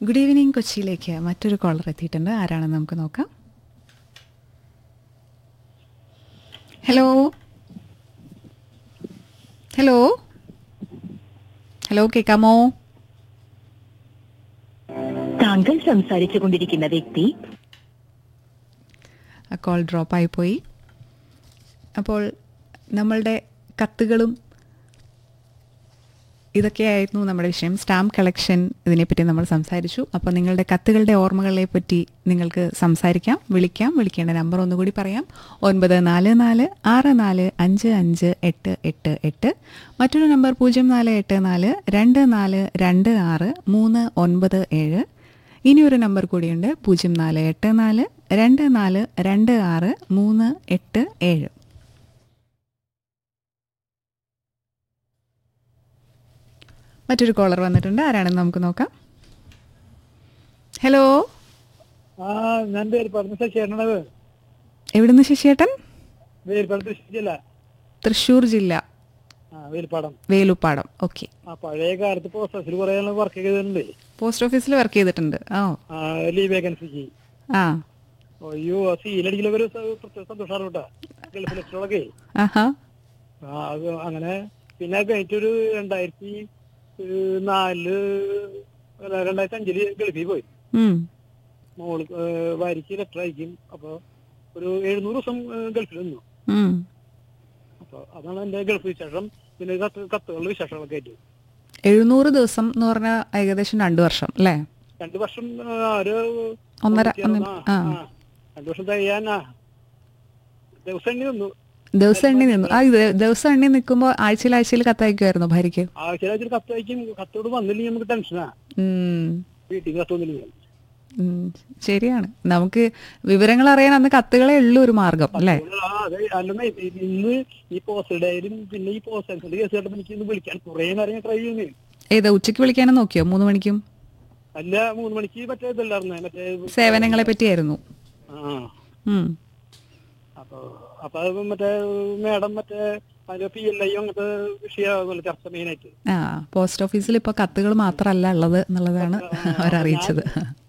Good evening കൊച്ചിയിലേക്ക് മറ്റൊരു collar എത്തിയിട്ടുണ്ട് ആരാണെന്ന് നമുക്ക് നോക്കാം ഹലോ ഹലോ ഹലോ കേൾക്കാമോ താങ്കൾ സംസാരിച്ചു കൊണ്ടിരിക്കുന്ന വ്യക്തി ആ കോൾ ഡ്രോപ്പായി പോയി അപ്പോൾ നമ്മളുടെ കത്തുകളും ഇതൊക്കെയായിരുന്നു നമ്മുടെ വിഷയം സ്റ്റാമ്പ് കളക്ഷൻ ഇതിനെപ്പറ്റി നമ്മൾ സംസാരിച്ചു അപ്പോൾ നിങ്ങളുടെ കത്തുകളുടെ ഓർമ്മകളെ പറ്റി നിങ്ങൾക്ക് സംസാരിക്കാം വിളിക്കാം വിളിക്കേണ്ട നമ്പർ ഒന്നുകൂടി പറയാം ഒൻപത് നാല് നാല് ആറ് നാല് അഞ്ച് അഞ്ച് എട്ട് എട്ട് എട്ട് മറ്റൊരു നമ്പർ പൂജ്യം നാല് എട്ട് നാല് രണ്ട് നാല് രണ്ട് ആറ് മൂന്ന് ഒൻപത് ഏഴ് ഇനിയൊരു നമ്പർ കൂടിയുണ്ട് പൂജ്യം നാല് എട്ട് നാല് രണ്ട് നാല് രണ്ട് ആറ് മൂന്ന് എട്ട് ഏഴ് മറ്റൊരു കോളർ വന്നിട്ടുണ്ട് ആരാണെന്ന് നമുക്ക് നോക്കാം ഹലോ ആ ഞാൻ വേൽപ്പാടത്ത് ശശിയേട്ടനത് എവിടുന്ന് ശശിയേട്ടൻ വേൽപ്പാടത്ത് ശശിയല്ല തൃശ്ശൂർ ജില്ല ആ വേൽപ്പാടം വേലുപ്പാടം ഓക്കെ ആ പഴയ കാലത്ത് പോസ്റ്റ് ഓഫീസിൽ കുറെ വർക്ക് ചെയ്തിട്ടുണ്ട് പോസ്റ്റ് ഓഫീസിൽ വർക്ക് ചെയ്തിട്ടുണ്ട് ആ ആ ലീവ് വേക്കൻസിക്ക് ആ അയ്യോ ആ സീലടിക്കലൊക്കെ ഒരു സ- പ്രത്യേക സന്തോഷമാണ് കേട്ടോ ഗൾഫ് ലെറ്ററുകളൊക്കെ ആഹാ ആ അത് അങ്ങനെ പിന്നെ അത് കഴിഞ്ഞിട്ടൊരു രണ്ടായിരത്തി ഏഹ്, നാലില് അല്ല, രണ്ടായിരത്തി അഞ്ചില് ഗൾഫിൽ പോയി ഉം. മോള് ഏഹ്, ഭാര്യയ്ക്ക് ലെറ്റർ അയക്കും അപ്പൊ ഒരു എഴുന്നൂറ് ദിവസം ഏഹ്, ഗൾഫിൽ നിന്നു ഉം. അപ്പൊ അതാണ് എന്റെ ഗൾഫ് വിശേഷം പിന്നെ കത്ത് കത്തുകളുടെ വിശേഷങ്ങളൊക്കെ ആയിട്ട് എഴുന്നൂറ് ദിവസം എന്ന് പറഞ്ഞാൽ ഏകദേശം രണ്ടു വർഷം അല്ലേ രണ്ടു വർഷം ആ, ഒരു ഒന്നര തൊണ്ണൂറ്റിയാറ് ഒന്നര ആ, ആ ആ. രണ്ടു വർഷം കഴിയാനാ ദിവസം എണ്ണി നിന്നു ദിവസം എണ്ണി നിന്നു ആ ഇത് ദിവസം എണ്ണി നിൽക്കുമ്പോൾ ആഴ്ചയിൽ ആഴ്ചയിൽ കത്തയക്കുമായിരുന്നു ഭാര്യയ്ക്ക് ആഴ്ചയിലാഴ്ച കത്ത് അയക്കും കത്തോട് വന്നില്ലെങ്കിൽ നമുക്ക് ടെൻഷനാ ഉം. വീട്ടിൽ കത്ത് വന്നില്ലെങ്കിൽ ഉം. ശരിയാണ് നമുക്ക് വിവരങ്ങൾ അറിയാൻ അന്ന് കത്തുകളേ ഉള്ളൂ ഒരു മാർഗം അല്ലേ ആ, അതെ അല്ലെന്നേ ഇന്ന് ഈ പോസ്റ്റ് ഡയറിയും പിന്നെ ഈ പോസ്റ്റ് കേസ് കേട്ടപ്പോൾ എനിക്ക് ഇന്ന് വിളിക്കാൻ കുറെ നേരം ട്രൈ ചെയ്യുന്നേ ഏതാ ഉച്ചയ്ക്ക് വിളിക്കാനും നോക്കിയോ മൂന്ന് മണിക്കും അല്ല മൂന്ന് മണിക്ക് മറ്റേ ഇതല്ലായിരുന്നേ മറ്റേ സേവനങ്ങളെ പറ്റിയായിരുന്നു ആ ഉം. അപ്പൊ അപ്പൊ അത് മറ്റേ മേഡം മറ്റേ അതിന്റെ പി എൽ ഐ അങ്ങനത്തെ വിഷയമാകുമല്ലോ ചർച്ച മെയിനായിട്ട് ആ പോസ്റ്റ് ഓഫീസിൽ ഇപ്പോൾ കത്തുകൾ മാത്രമല്ല ഉള്ളത് എന്നുള്ളതാണ് അവരറിയിച്ചത്